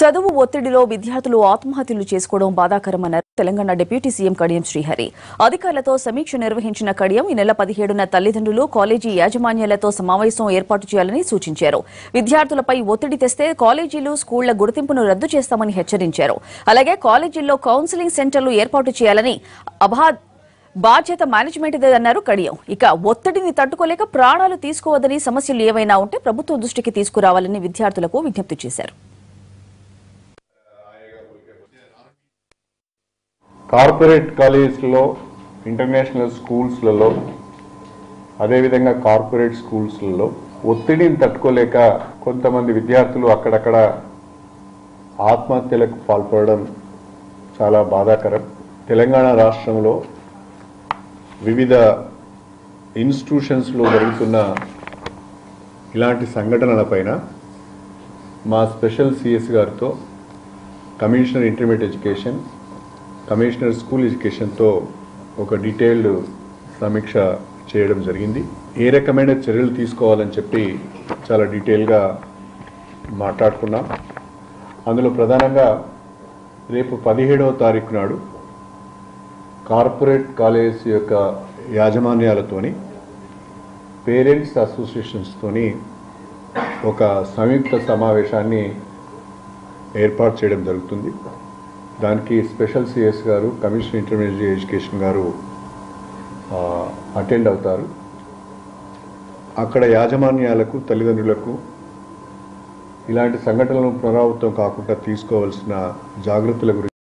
చదువు ఒత్తిడిలో విద్యార్థులు ఆత్మహత్యలు చేసుకోవడం బాధాకరమన్నారు తెలంగాణ డిప్యూటీ సీఎం కడియం శ్రీహరి అధికారులతో సమీక్ష నిర్వహించిన కడియం ఈ నెల పదిహేడున తల్లిదండ్రులు కాలేజీ యాజమాన్యాలతో సమావేశం ఏర్పాటు చేయాలని సూచించారు విద్యార్థులపై ఒత్తిడి తెస్తే కాలేజీలు స్కూళ్ల గుర్తింపును రద్దు చేస్తామని హెచ్చరించారు అలాగే కాలేజీల్లో కౌన్సిలింగ్ సెంటర్లు ఏర్పాటు చేయాలని అభా బాధ్యత మేనేజ్మెంట్దేదన్నారు కడియం ఇక ఒత్తిడిని తట్టుకోలేక ప్రాణాలు తీసుకోవద్దని సమస్యలు ఏవైనా ఉంటే ప్రభుత్వం దృష్టికి తీసుకురావాలని విద్యార్థులకు విజ్ఞప్తి చేశారు కార్పొరేట్ కాలేజెస్లో ఇంటర్నేషనల్ స్కూల్స్లలో అదేవిధంగా కార్పొరేట్ స్కూల్స్లలో ఒత్తిడిని తట్టుకోలేక కొంతమంది విద్యార్థులు అక్కడక్కడ ఆత్మహత్యలకు పాల్పడడం చాలా బాధాకరం తెలంగాణ రాష్ట్రంలో వివిధ ఇన్స్టిట్యూషన్స్లో జరుగుతున్న ఇలాంటి సంఘటనలపైన మా స్పెషల్ సిఎస్ గారితో commissioner intermediate education commissioner school ఎడ్యుకేషన్తో ఒక డీటెయిల్డ్ సమీక్ష చేయడం జరిగింది ఏ రకమైన చర్యలు తీసుకోవాలని చెప్పి చాలా డీటెయిల్గా మాట్లాడుకున్నాం అందులో ప్రధానంగా రేపు పదిహేడవ తారీఖు నాడు కార్పొరేట్ కాలేజ్ యొక్క యాజమాన్యాలతోని పేరెంట్స్ అసోసియేషన్స్తోని ఒక సంయుక్త సమావేశాన్ని ఏర్పాటు చేయడం జరుగుతుంది దానికి స్పెషల్ సిఎస్ గారు కమిషనర్ ఇంటర్మీడియట్ ఎడ్యుకేషన్ గారు అటెండ్ అవుతారు అక్కడ యాజమాన్యాలకు తల్లిదండ్రులకు ఇలాంటి సంఘటనలను పునరావృతం కాకుండా తీసుకోవాల్సిన జాగ్రత్తల గురించి